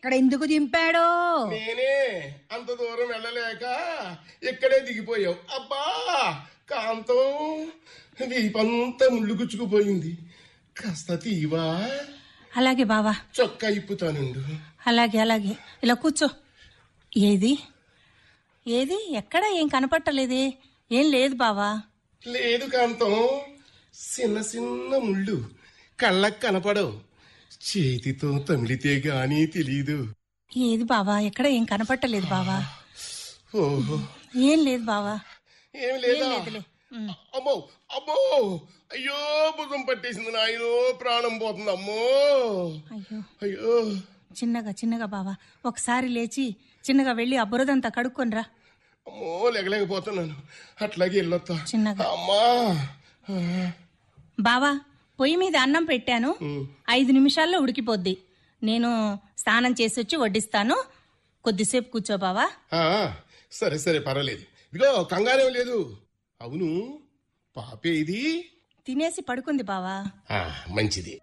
ఎక్కడ ఎందుకు దింపాడో నేనే అంత దూరం వెళ్ళలేక ఇక్కడే దిగిపోయావు అబ్బా కాంతం వీపంతా ముళ్ళు గుచ్చుకుపోయింది కాస్త తీవా అలాగే బావా చొక్కా ఇప్పుతానుండు అలాగే అలాగే ఇలా కూర్చో ఏది ఏది ఎక్కడ ఏం కనపట్టలేదే ఏం లేదు బావా లేదు కాంతం చిన్న చిన్న ముళ్ళు కళ్ళకు కనపడవు చేతితో తమిళితే గాని తెలీదు ఏది బావా ఎక్కడ ఏం కనపట్టలేదు బావా ఓహో ఏం లేదు బావా ఏం లేదా లేదులే. ఉమ్. అమ్మో అమ్మో అయ్యో భుజం పట్టేసింది నాయనో ప్రాణం పోతుంది అమ్మో అయ్యో అయ్యో చిన్నగా చిన్నగా బావా ఒకసారి లేచి చిన్నగా వెళ్ళి ఆ బురదంతా కడుక్కొనిరా అమ్మో లేకలేకపోతున్నాను అట్లాగే వెళ్ళొత్తా చిన్నగా. అమ్మా ఆ, బావా పొయ్యి మీద అన్నం పెట్టాను ఐదు నిమిషాల్లో ఉడికిపోద్ది నేను స్నానం చేసి వచ్చి వడ్డిస్తాను కొద్దిసేపు కూర్చో బావా ఆ, సరే సరే పర్వాలేదు ఇదిగో కంగారేం లేదు అవును పాపే ఇది తినేసి పడుకుంది బావా ఆ, మంచిది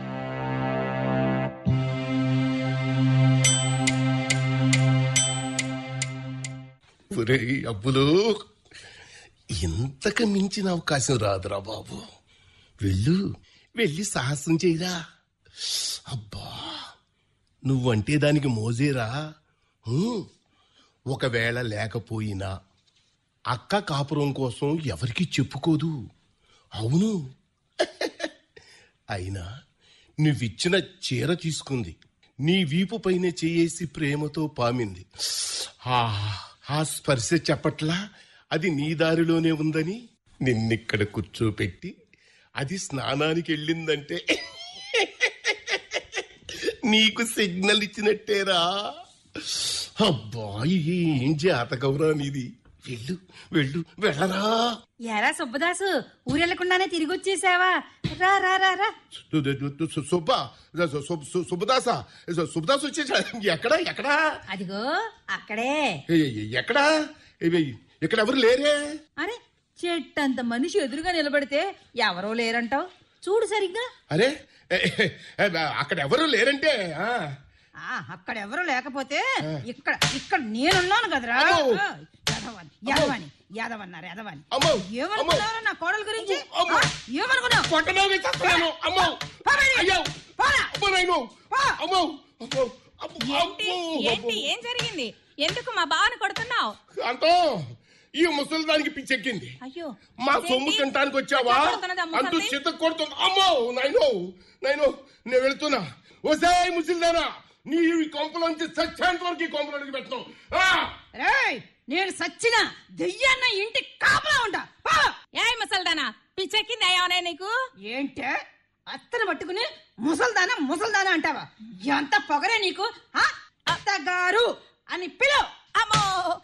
ఒరేయ్ అబ్బులు ఇంతకు మించిన అవకాశం రాదురా బాబు వెళ్ళు వెళ్ళి సాహసం చేయరా అబ్బా నువ్వంటే దానికి మోజేరా హ్మ్. ఒకవేళ లేకపోయినా అక్క కాపురం కోసం ఎవరికి చెప్పుకోదు అవును అయినా నువ్విచ్చిన చీర తీసుకుంది నీ వీపు పైన చేయేసి ప్రేమతో పామింది ఆ ఆ స్పర్శ చెప్పట్లా అది నీ దారిలోనే ఉందని నిన్నిక్కడ కూర్చోపెట్టి అది స్నానానికి వెళ్ళిందంటే నీకు సిగ్నల్ ఇచ్చినట్టేరా అబ్బా ఏం జాతకవురా నీది వెళ్ళు వెళ్ళు వెళ్ళరా ఎరా సుబ్బదాసు ఊరెళ్లకుండానే తిరిగి వచ్చేసావా రా రా రా రా సుబ్బ సుబ్బదాస సుబ్బదాస్ వచ్చేసా ఎక్కడ ఎక్కడ అదిగో అక్కడే ఎక్కడ ఇక్కడ ఎవరు లేరే అరే చెట్టంత మనిషి ఎదురుగా నిలబడితే ఎవరో లేరంటావు చూడు సరిగ్గా అరే ఏ, ఏ, అక్కడ ఎవరు లేరంటే ఆ. ఆ అక్కడ ఎవరు లేకపోతే ఇక్కడ ఇక్కడ నేనున్నాను కదరా అమ్మో. ఆ, యాదవాని యాదవాని యాదవన్నారు యాదవాని అమ్మో ఏమనుకున్నావు నా కోడల గురించి అమ్మో. ఆ, ఏమనుకున్నావు కొట్టడానికి చస్తున్నాను అమ్మో పోరా. అయ్యో పోరా. అమ్మో నాయను పో. అమ్మో అమ్మో అమ్మో, ఏంటి అమ్మో, ఏంటి ఏం జరిగింది ఎందుకు మా బావని కొడుతున్నావు అంతో ఈ ముసలి దానికి పిచ్చెక్కింది అయ్యో మా అదేంటి? సొమ్ము తినటానికి వచ్చావా అట్లా కొడుతున్నదా ముసల్ది? అంటూ చిత్త కొడుతుంది అమ్మో నాయనో నాయనో నేను వెళ్తున్నా వసాయ్ ముసిల్దానా నీ ఈ కొంపలోంచి సత్యాంత వరకు ఈ కొంపలోకి పెట్టను ఆ! రేయ్ నేను సచ్చిన దెయ్యాన్న ఇంటి కాపలా ఉంటా ఏ ముసల్దానా పిచ్చెక్కింది అయ్యావనే నీకు ఏంటే అత్తను పట్టుకుని ముసల్దానా ముసల్దానా అంటావా ఎంత పొగరే నీకు ఆ? అత్తగారు అని పిలు అమ్మో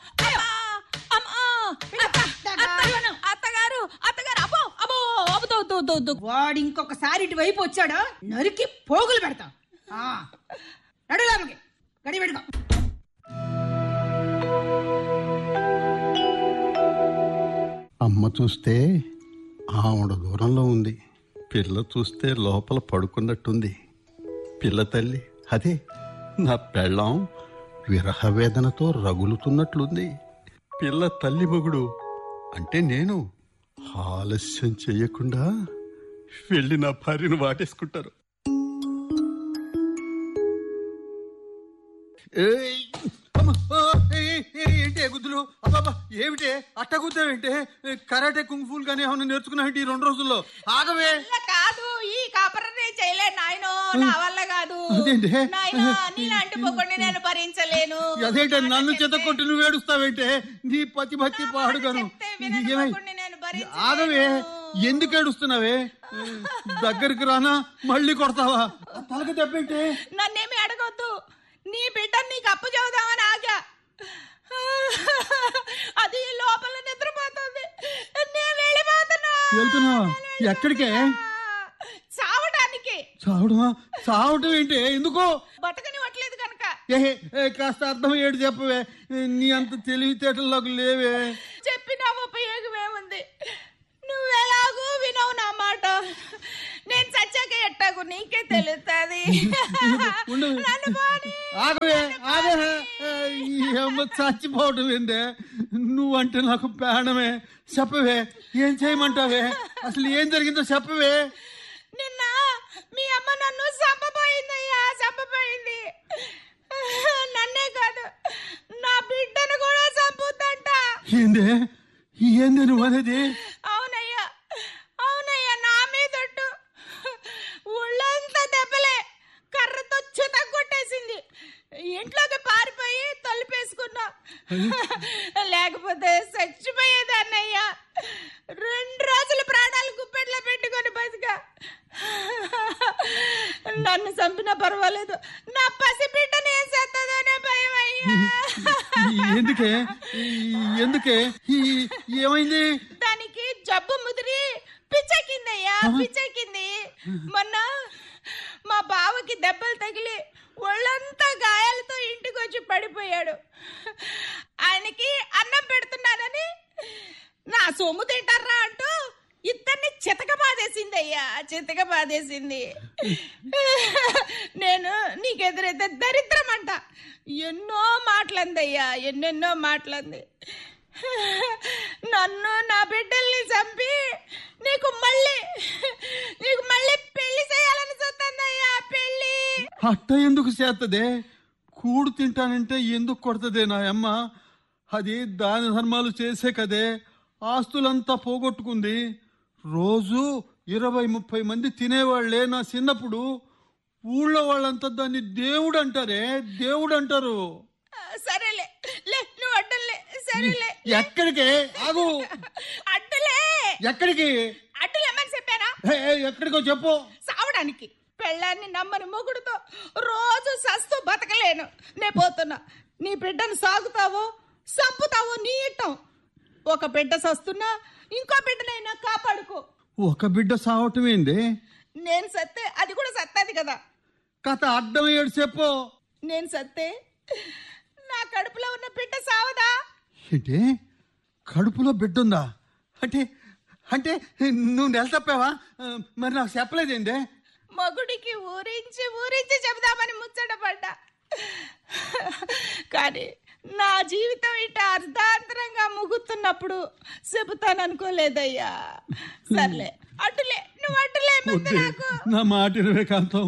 అత్తగారు అత్తగారు అబ్బో అబ్బో అబ్బో వాడు ఇంకొకసారి ఇటు వైపు వచ్చాడో నరికి పోగులు పెడతా ఆ, నడు లోపలికి గడి పెట్టుకో అమ్మ చూస్తే ఆవిడ దూరంలో ఉంది పిల్ల చూస్తే లోపల పడుకున్నట్టుంది పిల్ల తల్లి అదే నా పెళ్ళాం విరహ వేదనతో రగులుతున్నట్లుంది పిల్ల తల్లి మొగుడు అంటే నేను ఆలస్యం చెయ్యకుండా వెళ్ళి నా భార్యను వాటేసుకుంటారు ఏయ్! అమ్మ! ఆ! ఏయ్! ఏయ్! ఏంటి గుద్దులు అబ్బాబా ఏమిటే అట్ట కూర్చోవేంటే కరాటే కుంఫూల్ గానీ ఏమన్నా నేర్చుకున్నావు ఈ రెండు రోజుల్లో ఆగవే వల్ల కాదు ఈ కాపరం నేను చేయలేను నాయనో నా వల్ల కాదు అదేంటి? నాయనో నీలాంటి పొగడిని నేను భరించలేను అదేంటే నన్ను మాట చేత చెప్తే- కొట్టి నువ్వు ఏడుస్తావేంటే నీ పతి భక్తి నా మాట పాడుగాను చెప్తే వినని ఏమై మొగుణ్ణి నేను భరించలేను. ఆగవే ఎందుకు ఏడుస్తున్నావే దగ్గరికి రానా మళ్ళీ కొడతావా తలకి దెబ్బేంటే నన్నేమి అడగొద్దు నీ బిడ్డ నీకు అప్పు చెబుదామని ఆగా అది లోపల నిద్రపోతుంది నేను వెళ్ళిపోతున్నా వెళ్తున్నావా ఎక్కడికే చావడానికి చావడమా చావటం ఏంటి ఎందుకో బతకనివ్వట్లేదు కనుక ఏ ఏ, కాస్త అర్థం ఏడు చెప్పవే నీ అంత తెలివితేటల్లోకి లేవే చెప్పినా ఉపయోగమేముంది నువ్వెలాగూ వినవు నా మాట నేను చచ్చాక ఎట్టాగు నీకే తెలుస్తుంది ఉండు. నన్ను పోనీ ఆగవే ఆగవే ఈ అమ్మ చచ్చిపోవటం ఏందే నువ్వంటే నాకు ప్రాణమే చెప్పవే ఏం చేయమంటావే అసలు ఏం జరిగిందో చెప్పవే నిన్న మీ అమ్మ నన్ను చంపబోయిందయ్యా చంపబోయింది నన్నే కాదు నా బిడ్డను కూడా చంపుద్దంట ఏందే ఏందే నువ్వు అనేది అవునయ్యా అవునయ్యా నా మీదొట్టు ఒళ్ళంతా దెబ్బలే కర్రతో చుత కొట్టేసింది ఇంట్లోకి పారిపోయి తలుపేసుకున్నా లేకపోతే చచ్చిపోయేదాన్నయ్యా రెండు రోజులు ప్రాణాలు గుప్పెట్లో పెట్టుకొని బతికా నన్ను చంపినా పర్వాలేదు నా పసి బిడ్డని ఏం చేస్తుందనే భయం అయ్యా ఎందుకే ఎందుకే ఈ- ఏమైంది దానికి జబ్బు ముదిరి పిచ్చెక్కిందయ్యా పిచ్చెక్కింది మొన్న మా బావకి దెబ్బలు తగిలి ఒళ్ళంతా గాయాలతో ఇంటికి వచ్చి పడిపోయాడు ఆయనకి అన్నం పెడుతున్నానని నా సొమ్ము తింటారా అంటూ ఇద్దరిని చితక బాధేసిందయ్యా చితక బాధేసింది నేను నీకెదురైతే దరిద్రం అంట ఎన్నో మాటలందయ్యా ఎన్నెన్నో మాటలంది నన్ను నా బిడ్డల్ని చంపి నీకు మళ్ళీ నీకు మళ్ళీ పెళ్లి చేయాలని చూస్తుందయ్యా పెళ్లి అట్ట ఎందుకు చేస్తదే కూడు తింటానంటే ఎందుకు కొడుతుందే నా అమ్మ అది దాన ధర్మాలు చేసే కదే ఆస్తులంతా పోగొట్టుకుంది రోజు ఇరవై ముప్పై మంది తినేవాళ్లే నా చిన్నప్పుడు ఊళ్ళో వాళ్ళంతా దాన్ని దేవుడు అంటారే దేవుడు అంటారు ఆ, సరేలే లే నువ్వు అడ్డలే సరేలే ఎక్కడికి ఆగు అడ్డులే ఎక్కడికి అడ్డులేమని చెప్పానా ఏ, ఏ, ఎక్కడికో చెప్పు సావడానికి పెళ్ళాన్ని నమ్మని మొగుడుతో రోజు సస్తూ బతకలేను నే పోతున్నా నీ బిడ్డను సాగుతావో సంపుతావో నీ ఇట్టం ఒక బిడ్డ సస్తున్నా ఇంకో బిడ్డనైనా కాపాడుకో ఒక బిడ్డ సావటం ఏంది నేను సత్తే అది కూడా సత్తది కదా కథ అడ్డం ఏడు చెప్పు నేను సత్తే నా కడుపులో ఉన్న బిడ్డ సావదా ఏంటి కడుపులో బిడ్డ ఉందా అంటే అంటే నువ్వు నెల తప్పావా ఆ, మరి నాకు చెప్పలేదేందే మగుడికి ఊరించి ఊరించి చెబుదామని ముచ్చటపడ్డా కానీ నా జీవితం ఇట అర్ధాంతరంగా ముగుతున్నప్పుడు చెబుతాననుకోలేదయ్యా సర్లే అడ్డులే నువ్వు అడ్డులే ముందు వద్దే నాకు నా మాట ఇరవై కాంతం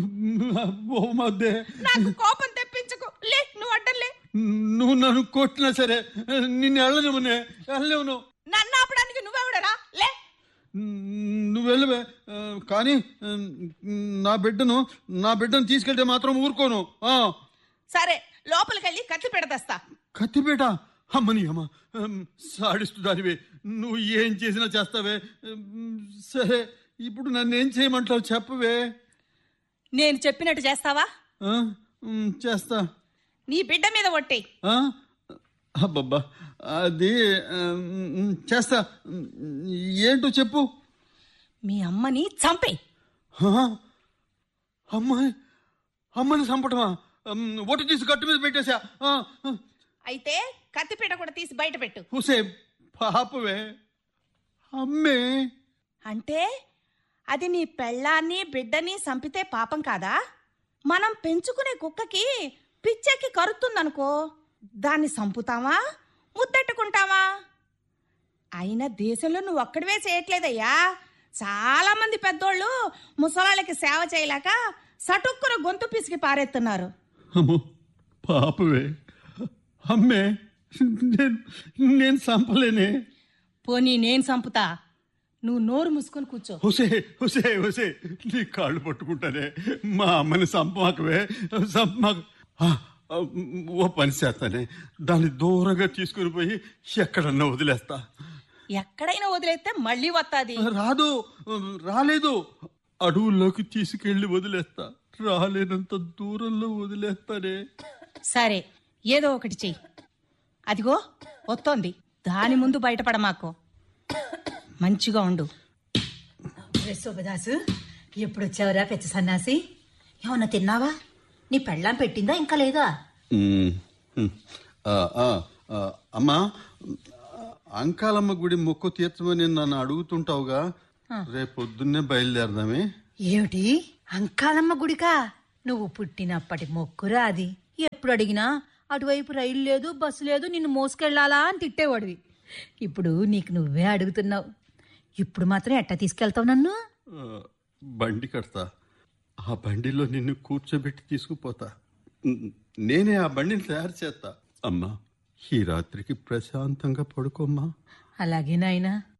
ఓ మధ్య నాకు కోపం తెప్పించకు లే నువ్వు అడ్డలే నువ్వు నన్ను కొట్టినా సరే నిన్ను వెళ్ళనివ్వనే వెళ్ళనివ్వను నన్ను ఆపడానికి నువ్వెవడరా లే నువ్వు వెళ్ళవే ఆ, కానీ ఆ, నా బిడ్డను నా బిడ్డను తీసుకెళ్తే మాత్రం ఊరుకోను ఆ సరే లోపలికి వెళ్ళి కత్తి పెడదస్తా కత్తిపేట అమ్మని అమ్మ ఉమ్, సాడిస్తు దానివే నువ్వు ఏం చేసినా చేస్తావే ఉమ్, సరే ఇప్పుడు నన్ను ఏం చేయమంటావు చెప్పవే నేను చెప్పినట్టు చేస్తావా ఆ? ఉమ్, చేస్తా నీ బిడ్డ మీద ఒట్టేయి ఆ? అబ్బబ్బా అది ఉమ్, చేస్తా ఉమ్, ఏంటో చెప్పు మీ అమ్మని చంపేయి ఆ? అమ్మాయి అమ్మని చంపటమా ఉమ్, ఒట్టు తీసి గట్టు మీద పెట్టేశా ఆ, ఆ. అయితే కత్తిపీట కూడా తీసి బయట పెట్టు హుసే పాపవే అమ్మే అంటే అది నీ పెళ్ళాన్ని బిడ్డని చంపితే పాపం కాదా మనం పెంచుకునే కుక్కకి పిచ్చెక్కి కరుతుందనుకో దాన్ని చంపుతావా ముద్దెట్టుకుంటావా అయినా దేశంలో నువ్వు ఒక్కడివే చేయట్లేదయ్యా చాలా మంది పెద్దోళ్ళు ముసలాళ్ళకి సేవ చేయలేక సటుక్కున గొంతు పిసికి పారేస్తున్నారు అమ్మో పాపవే అమ్మే నేను నేను చంపలేనే పోనీ నేను చంపుతా నువ్వు నోరు మూసుకొని కూర్చో హుసే హుసే హుసే నీ కాళ్ళు పట్టుకుంటానే మా అమ్మని చంపమాకవే చంపమాక ఆ, ఆ, ఓ పని చేస్తానే దాన్ని దూరంగా తీసుకుని పోయి ఎక్కడన్నా వదిలేస్తా ఎక్కడైనా వదిలేస్తే మళ్ళీ వస్తాది రాదు రాలేదు అడవుల్లోకి తీసుకెళ్లి వదిలేస్తా రాలేనంత దూరంలో వదిలేస్తానే సరే ఏదో ఒకటి చెయ్యి అదిగో వస్తోంది దాని ముందు బయటపడ మాకు మంచిగా ఉండు రే శోభదాసు ఎప్పుడు వచ్చావురా పెచ్చ సన్నాసి ఏమన్నా తిన్నావా నీ పెళ్ళాం పెట్టిందా ఇంకా లేదా ఉమ్, ఉమ్. ఆ, ఆ, ఆ, అమ్మా అంకాలమ్మ గుడి మొక్కు తీర్చమని నన్ను అడుగుతుంటావుగా రేపు పొద్దున్నే బయలుదేరదామే ఏమిటి అంకాలమ్మ గుడికా నువ్వు పుట్టినప్పటి మొక్కురా అది ఎప్పుడు అడిగినా అటువైపు రైలు లేదు బస్సు లేదు నిన్ను మోసుకెళ్ళాలా అని తిట్టేవాడివి ఇప్పుడు నీకు నువ్వే అడుగుతున్నావు ఇప్పుడు మాత్రం ఎట్టా తీసుకెళ్తావు నన్ను ఆ, బండి కడతా ఆ బండిలో నిన్ను కూర్చోబెట్టి తీసుకుపోతా న- నేనే ఆ బండిని తయారు చేస్తా అమ్మా ఈ రాత్రికి ప్రశాంతంగా పడుకోమ్మా అలాగే నాయనా